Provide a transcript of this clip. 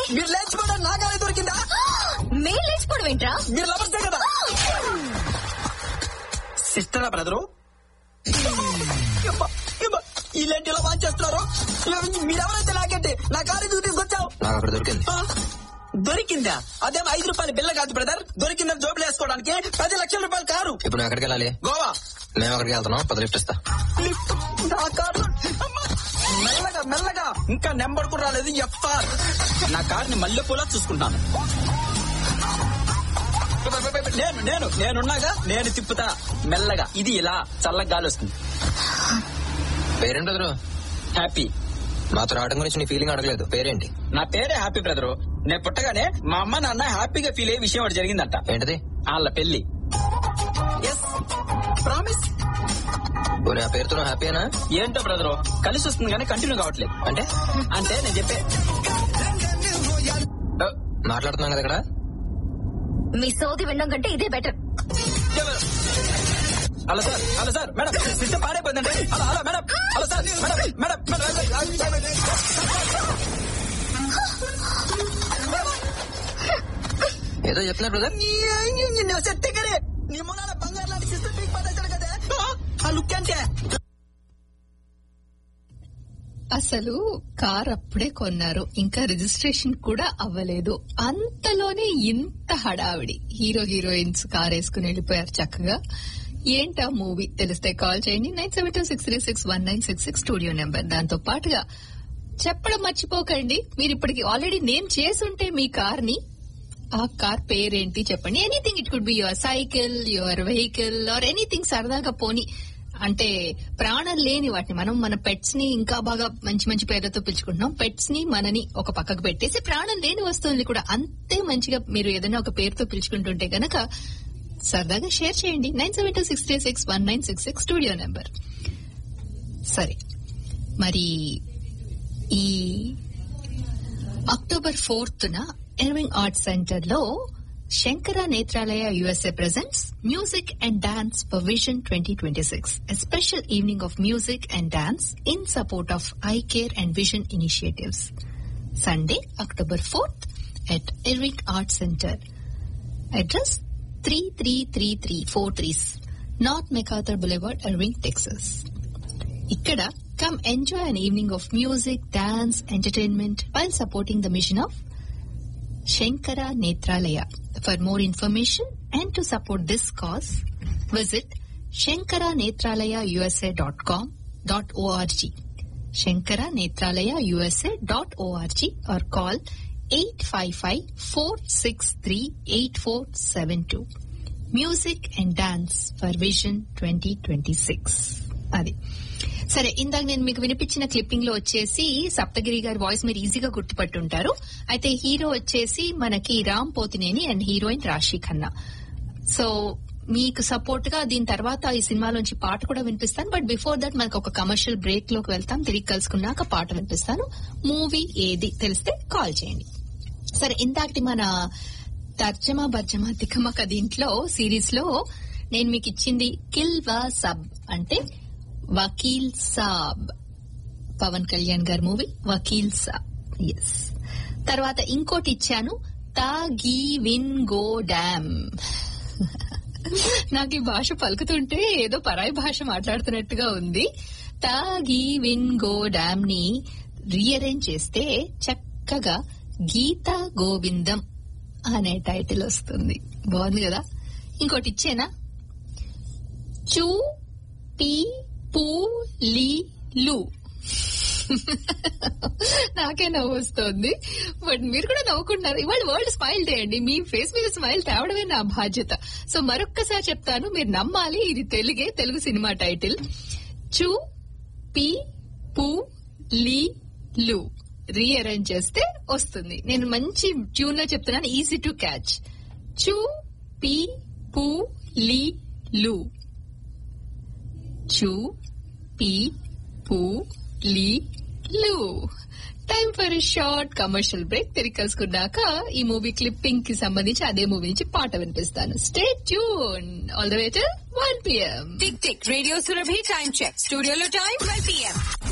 మీరు లేచిపోవడం నాగానే దొరికిందా మేము లేచిపోవడం ఏంట్రా మీరు లవర్సే కదా సిస్టరా బ్రదరు ఇలాంటి ఇలా వాచ్ చేస్తున్నారు మీరెవరైతే నాకంటే నా కారు ఎందుకు తీసుకొచ్చావు నాకు అక్కడ దొరికింది ఆ, దొరికిందా అదేం ఐదు రూపాయల బిల్ల కాదు బ్రదర్ దొరికిందని జోబులు వేసుకోవడానికి పది లక్షల రూపాయల కారు ఇప్పుడు నువ్వు ఎక్కడికి వెళ్ళాలి గోవా మేము అక్కడికి వెళ్తున్నాం పది లిఫ్ట్ ఇస్తా లిఫ్ట్ నా కారు అమ్మా. మెల్లగా మెల్లగా ఇంకా నెంబర్ కూడా రాలేదు ఎఫ్ఆర్ నా కారుని మల్లెపూలా చూసుకుంటాను నేను నేను నేనున్నాగా నేను తిప్పుతా మెల్లగా ఇది ఇలా చల్లగా గాలి వస్తుంది పేరేంటి బ్రదరు హ్యాపీ మాతో రావడం గురించి నీ ఫీలింగ్ అడగలేదు పేరేంటి నా పేరే హ్యాపీ బ్రదరు నేను పుట్టగానే మా అమ్మ నాన్న హ్యాపీగా ఫీల్ అయ్యే విషయం ఒకటి జరిగిందంట ఏంటిది వాళ్ళ పెళ్లి ప్రామిస్ పోనీ ఆ పేరుతో నువ్వు హ్యాపీనా ఏంటో బ్రదరు కలిసి వస్తుంది కానీ కంటిన్యూ కావట్లేదు అంటే అంటే నేను చెప్పే ఆ, మాట్లాడుతున్నాం కదా ఇక్కడ మీ సోది వినడం కంటే ఇదే better hello sir hello sir madam system పాడైపోయిందండి hello hello madam hello sir madam madam madam ఏదో చెప్తున్నా బ్రదర్ నేను చెప్తే కదే నీ మొన్న బంగారు లాంటి సిస్టమ్ పీక్ పడేశాడు కదా ఆ లుక్ అంటే అసలు కార్ అప్పుడే కొన్నారు ఇంకా రిజిస్ట్రేషన్ కూడా అవ్వలేదు అంతలోనే ఇంత హడావిడి హీరో హీరోయిన్స్ కార్ వేసుకుని వెళ్ళిపోయారు చక్కగా ఏంటా మూవీ తెలిస్తే కాల్ చేయండి nine seven two six three six one nine six six studio number దాంతో పాటుగా చెప్పడం మర్చిపోకండి మీరు ఇప్పటికి ఆల్రెడీ నేను చేసుంటే మీ కార్ ని ఆ కార్ పేరేంటి చెప్పండి anything it could be your cycle your vehicle or anything సరదాగా పోని అంటే ప్రాణం లేని వాటిని మనం మన పెట్స్ ని ఇంకా బాగా మంచి మంచి పేర్లతో పిలుచుకుంటున్నాం పెట్స్ ని మనని ఒక పక్కకు పెట్టేసి ప్రాణం లేని వస్తువుల్ని కూడా అంతే మంచిగా మీరు ఏదైనా ఒక పేరుతో పిలుచుకుంటుంటే గనక సరదాగా షేర్ చేయండి nine seven two six three six one nine six six studio number సరే మరి ఈ అక్టోబర్ ఫోర్త్ న ఎర్వింగ్ ఆర్ట్స్ సెంటర్ లో Shankara Netralaya USA presents music and dance for vision twenty twenty six a special evening of music and dance in support of eye care and vision initiatives Sunday October fourth at Irving art center address three three three three four threes north MacArthur బులెవర్డ్ Irving Texas ఇక్కడ come enjoy an evening of music dance entertainment while supporting the mission of Shankara Netralaya. For more information and to support this cause, visit shankaranetralayausa.com dot org, shankaranetralayausa.org or call 855-463-8472. Music and Dance for Vision 2026. అది సరే ఇందాక నేను మీకు వినిపించిన clipping లో వచ్చేసి సప్తగిరి గారి voice మీరు ఈజీగా గుర్తుపట్టుంటారు అయితే హీరో వచ్చేసి మనకి రామ్ పోతినేని అండ్ హీరోయిన్ రాశి ఖన్నా సో మీకు సపోర్ట్ గా దీని తర్వాత ఈ సినిమాలోంచి పాట కూడా వినిపిస్తాను బట్ బిఫోర్ దట్ మనకు ఒక కమర్షియల్ బ్రేక్ లోకి వెళ్తాం తిరిగి కలుసుకున్నాక పాట వినిపిస్తాను మూవీ ఏది తెలిస్తే కాల్ చేయండి సరే ఇందాకటి మన తర్జమా బర్జమా తికమక దీంట్లో సిరీస్ లో నేను మీకు ఇచ్చింది కిల్ వా సబ్ అంటే వకీల్ సాబ్ పవన్ కళ్యాణ్ గారి మూవీ వకీల్ సాబ్ ఎస్ తర్వాత ఇంకోటి ఇచ్చాను తాగి విన్ గో డ్యామ్ నాకు ఈ భాష పలుకుతుంటే ఏదో పరాయి భాష మాట్లాడుతున్నట్టుగా ఉంది తాగి విన్ గో డ్యామ్ ని రీఅరేంజ్ చేస్తే చక్కగా గీతా గోవిందం అనే టైటిల్ వస్తుంది బాగుంది కదా ఇంకోటి ఇచ్చేనా చూ పీ పూ లీ లు నాకే నవ్వు వస్తుంది బట్ మీరు కూడా నవ్వుకుంటున్నారు ఇవాళ వరల్డ్ స్మైల్ డే అండి మీ ఫేస్ మీద స్మైల్ తేవడమే నా బాధ్యత సో మరొక్కసారి చెప్తాను మీరు నమ్మాలి ఇది తెలుగే తెలుగు సినిమా టైటిల్ చూ పి పు లీ లు రీఅరేంజ్ చేస్తే వస్తుంది నేను మంచి ట్యూన్ లో చెప్తున్నాను ఈజీ టు క్యాచ్ చూ పి పు లీ లు చూ పి పు లీ లు time for short commercial break తిరిగి కలుసుకున్నాక ఈ మూవీ క్లిప్పింగ్ కి సంబంధించి అదే మూవీ నుంచి పాట వినిపిస్తాను stay tune all the way to one PM Tick Tick Radio Surabhi time check స్టూడియోలో టైం ట్వెల్వ్ పిఎం